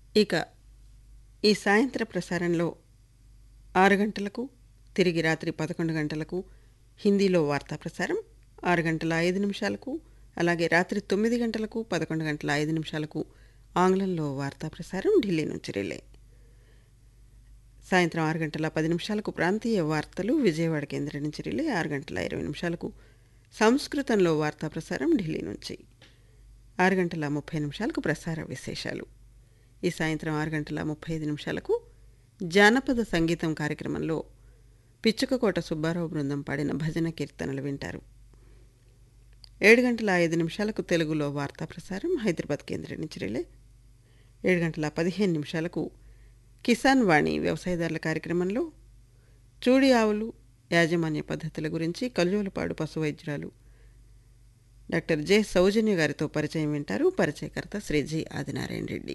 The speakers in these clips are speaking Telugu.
ఇక ఈ సాయంత్ర ప్రసారంలో ఆరు గంటలకు తిరిగి రాత్రి పదకొండు గంటలకు హిందీలో వార్తా ప్రసారం ఆరు గంటల ఐదు నిమిషాలకు అలాగే రాత్రి తొమ్మిది గంటలకు పదకొండు గంటల ఐదు నిమిషాలకు ఆంగ్లంలో వార్తా ప్రసారం ఢిల్లీ నుంచి రిలే సాయంత్రం ఆరు గంటల పది నిమిషాలకు ప్రాంతీయ వార్తలు విజయవాడ కేంద్రం నుంచి రిలే ఆరు గంటల ఇరవై నిమిషాలకు సంస్కృతంలో వార్తా ప్రసారం ఢిల్లీ నుంచి ఆరు గంటల ముప్పై నిమిషాలకు ప్రసార విశేషాలు ఈ సాయంత్రం ఆరు గంటల ముప్పై ఐదు నిమిషాలకు జానపద సంగీతం కార్యక్రమంలో పిచ్చుకకోట సుబ్బారావు బృందం పాడిన భజన కీర్తనలు వింటారు ఏడు గంటల ఐదు నిమిషాలకు తెలుగులో వార్తా ప్రసారం హైదరాబాద్ కేంద్రం నుంచి రిలే ఏడు గంటల పదిహేను నిమిషాలకు కిసాన్ వాణి వ్యవసాయదారుల కార్యక్రమంలో చూడి ఆవులు యాజమాన్య పద్ధతుల గురించి కల్జోలపాడు పశు వైద్యురాలు డాక్టర్ జె సౌజన్య గారితో పరిచయం వింటారు పరిచయకర్త శ్రీ జి ఆదినారాయణ రెడ్డి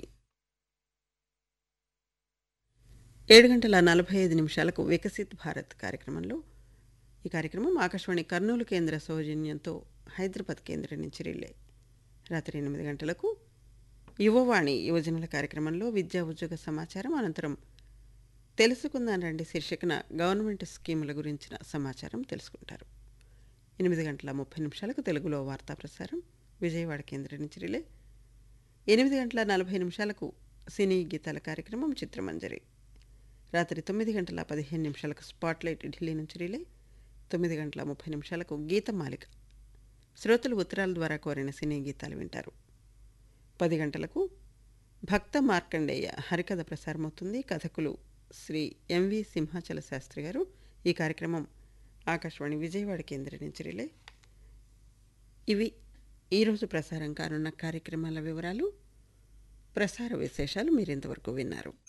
ఏడు గంటల నలభై ఐదు నిమిషాలకు వికసిత్ భారత్ కార్యక్రమంలో ఈ కార్యక్రమం ఆకాశవాణి కర్నూలు కేంద్ర సౌజన్యంతో హైదరాబాద్ కేంద్రం నుంచి రిలే రాత్రి ఎనిమిది గంటలకు యువవాణి యువజనుల కార్యక్రమంలో విద్యా ఉద్యోగ సమాచారం అనంతరం తెలుసుకుందాం రండి శీర్షికన గవర్నమెంట్ స్కీముల గురించిన సమాచారం తెలుసుకుంటారు ఎనిమిది గంటల ముప్పై నిమిషాలకు తెలుగులో వార్తా ప్రసారం విజయవాడ కేంద్రం నుంచి రిలే ఎనిమిది గంటల నలభై నిమిషాలకు సినీ గీతాల కార్యక్రమం చిత్రమంజరి రాత్రి తొమ్మిది గంటల పదిహేను నిమిషాలకు స్పాట్లైట్ ఢిల్లీ నుంచి రిలే తొమ్మిది గంటల ముప్పై నిమిషాలకు గీతమాలిక శ్రోతలు ఉత్తరాల ద్వారా కోరిన సినీ గీతాలు వింటారు పది గంటలకు భక్త మార్కండేయ హరికథ ప్రసారమవుతుంది కథకులు శ్రీ ఎంవి సింహాచల శాస్త్రి గారు ఈ కార్యక్రమం ఆకాశవాణి విజయవాడ కేంద్రం నుంచి రిలే ఇవి ఈరోజు ప్రసారం కానున్న కార్యక్రమాల వివరాలు ప్రసార విశేషాలు మీరు ఇంతవరకు విన్నారు